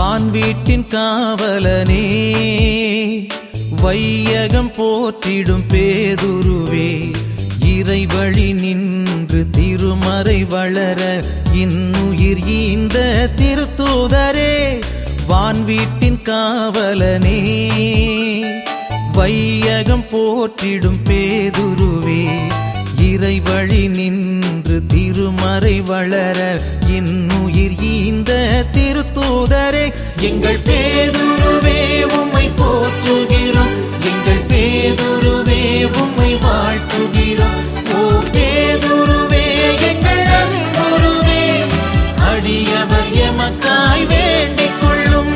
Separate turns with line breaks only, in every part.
வான் வீட்டின் காவலனே வையகம் போற்றிடும் பேதுருவே இறைவழி நின்று திருமறை வளர இன்னுயிர் ஈந்த திருத்தூதரே வான் வீட்டின் காவலனே வையகம் போற்றிடும் பேதுருவே இறைவழி நின்று திருமறை வளர இன்னுயிர் ஈந்த திருத்தூதரே எங்கள் பேதுருவே உம்மை போற்றுகிறோம் எங்கள் பேதுருவே உம்மை வாழ்த்துகிறோம் ஓ பேதுருவே எங்கள் அன்புருவே அடியவர் எமக்காய் வேண்டிக் கொள்ளும்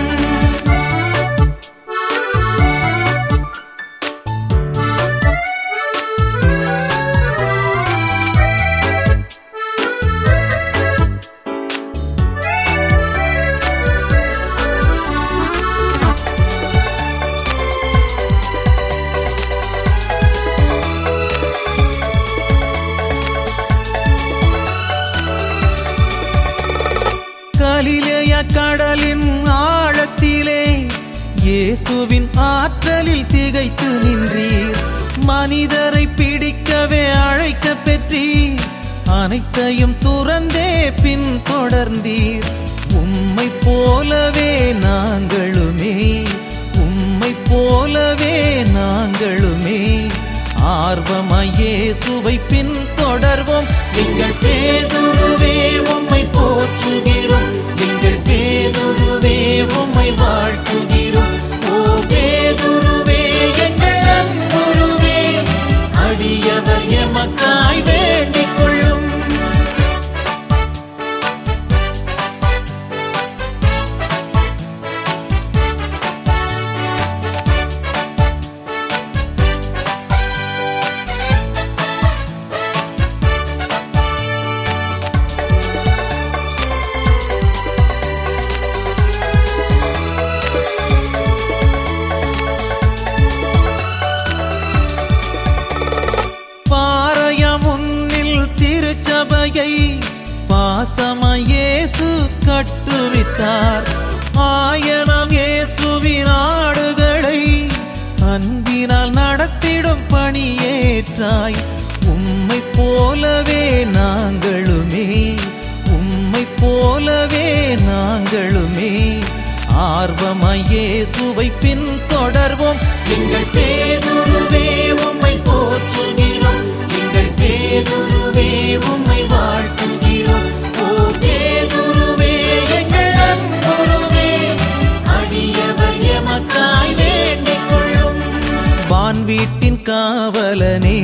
கலிலேய கடலின் ஆழத்திலே இயேசுவின் ஆற்றலில் திகைத்து நின்றீர் மனிதரை பிடிக்கவே அழைக்க பெற்றீர் அனைத்தையும் துறந்தே பின் தொடர்ந்தீர் உம்மை போலவே நாங்களுமே உம்மை போலவே நாங்களுமே ஆர்வமாய் இயேசுவை பின் தொடர்வோம் எங்கள் பேதுருவே உம்மை போற்றுகிறோம் எங்கள் பேதுருவே உம்மை வாழ்த்துகிறோம் ஓ பேதுருவே எங்கள் அன்புருவே அடியவர் எமக்காய் வேண்டிக் கொள்ளும் பாறைய முன்னில் திருச்சபையை பாசமாய் இயேசு கட்டுவித்தார் ஆயனம் இயேசுவின் ஆடுகளை அன்பினால் நடத்திடும் பணியேற்றாய் உம்மை போலவே நாங்களுமே உம்மை போலவே நாங்களுமே ஆர்வமாய் இயேசுவை பின் தொடர்வோம் எங்கள் பேதுருவே உம்மை போற்றுகிறோம் எங்கள் பேதுருவே உம்மை வாழ்த்துகிறோம் ஓ பேதுருவே எங்கள் அன்புருவே அடியவர் எமக்காய் வேண்டிக் கொள்ளும் வான் வீட்டின் காவலனே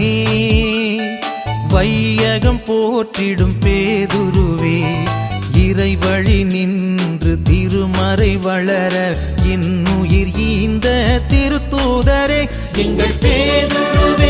வையகம் போற்றிடும் பேதுருவே இறைவழி நின்று திருமறை வளர இன்னுயிர் ஈந்த திருத்தூதரே எங்கள் பேதுருவே